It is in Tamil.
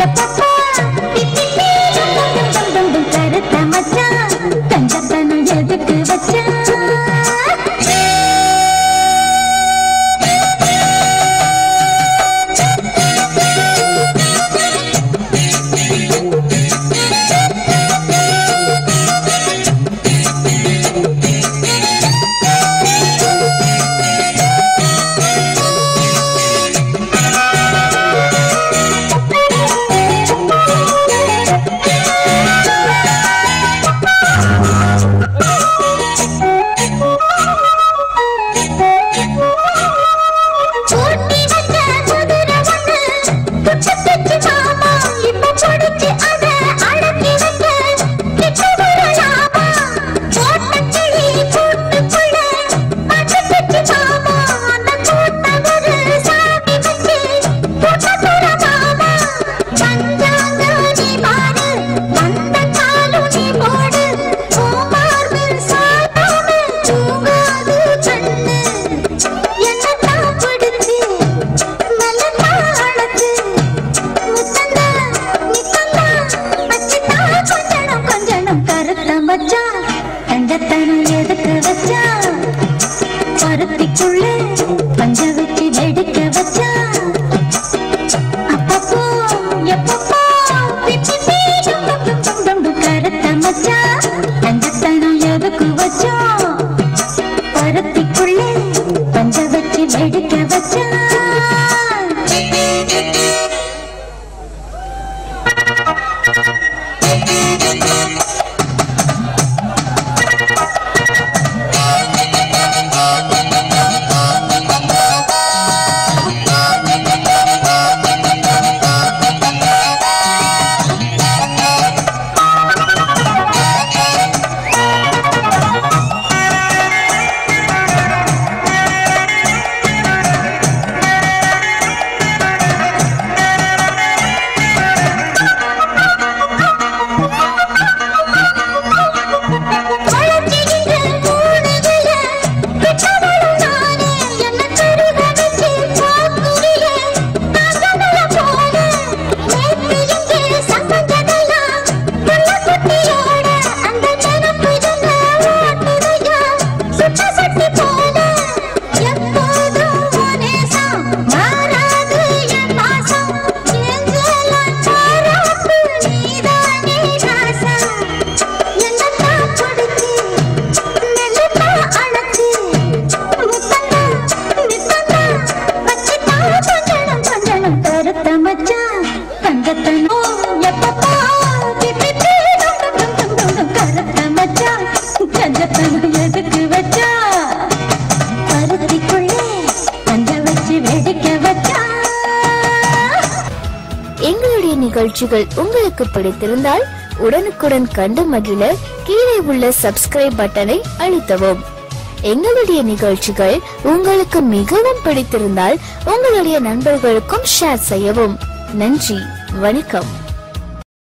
எப்பப்பா பிப்பி பீ டும் டும் டும் டும் டும் கருத்த மச்சான் தங்கத்தனம் எதுக்கு வச்சான் பூட்டி வச்ச குதிரை ஒண்ணு புட்டுக்குச்சு மாமா இப்ப புடிச்சு அத அடக்கி வைக்க கிட்ட வரலாமா போட்ட கிளி கூட்டுக்குள்ள பட்டுக்குச்சு மாமா அந்த கூட்ட ஒரு சாமி வச்சு கூட்ட புற மாமா பஞ்சாங்க நீ பாரு வந்த காலும் நீ போடு பூமார்பில் சாயாமல் தூங்காது கண்ணு என்னத்தான் பிடிச்சு நல்லதா அழைச்சு முத்தந்தா நித்தந்தா வச்சுட்டா கொஞ்சனம் கொஞ்சனம் கருத்தம் வச்சா தங்கத்தனம் எதுக்கு வச்சா பருத்திக்குள்ள பஞ்ச வச்சு வெடிக்க வச்சா அப்பப்போ எப்பப்போ பிப்பி பீ டும் டும் டும் டும் டும் டும் கருத்த மச்சா தங்கத்தனம் எதுக்கு வச்சா பருத்திக்குள்ளே பஞ்ச வச்சு வெடிக்க வச்சா வளர்ச்சியின்ற மூணுகள பெற்றவளும் நானே என்ன கருக வச்சு பார்க்குறிய நாங்கமல போல நேற்று இங்கே சம்பந்தமெல்லாம் புள்ள குட்டியோட அந்த நினப்பு என்ன ஓட்டுதையா சுட்ட சட்டி போல எப்போதும் உனேசம் மாறாது என் பாசம் எங்கெல்லாம் பாராட்டு நீதானே ராசா என்னத்தான் கொடுத்து மெல்லத்தா அழைச்சு முத்தத்தா நித்தத்தா வச்சுட்டா கொஞ்சனம் கொஞ்சனம் கருத்த மச்சான் தங்கத்தனோ எப்பப்பா பிப்பி பீ டும் டும் டும் டும் டும் கருத்த மச்சான் தங்கத்தனம் எதுக்கு வச்சா பருத்திக்குள்ளே பஞ்ச வச்சு வெடிக்க வச்சா எங்களுடைய நிகழ்ச்சிகள் உங்களுக்கு பிடித்திருந்தால் உடனுக்குடன் கண்டு மகிழ கீழே உள்ள சப்ஸ்கிரைப் பட்டனை அழுத்தவும் எங்களுடைய நிகழ்ச்சிகள் உங்களுக்கு மிகவும் பிடித்திருந்தால் உங்களுடைய நண்பர்களுக்கும் ஷேர் செய்யவும் நன்றி வணக்கம்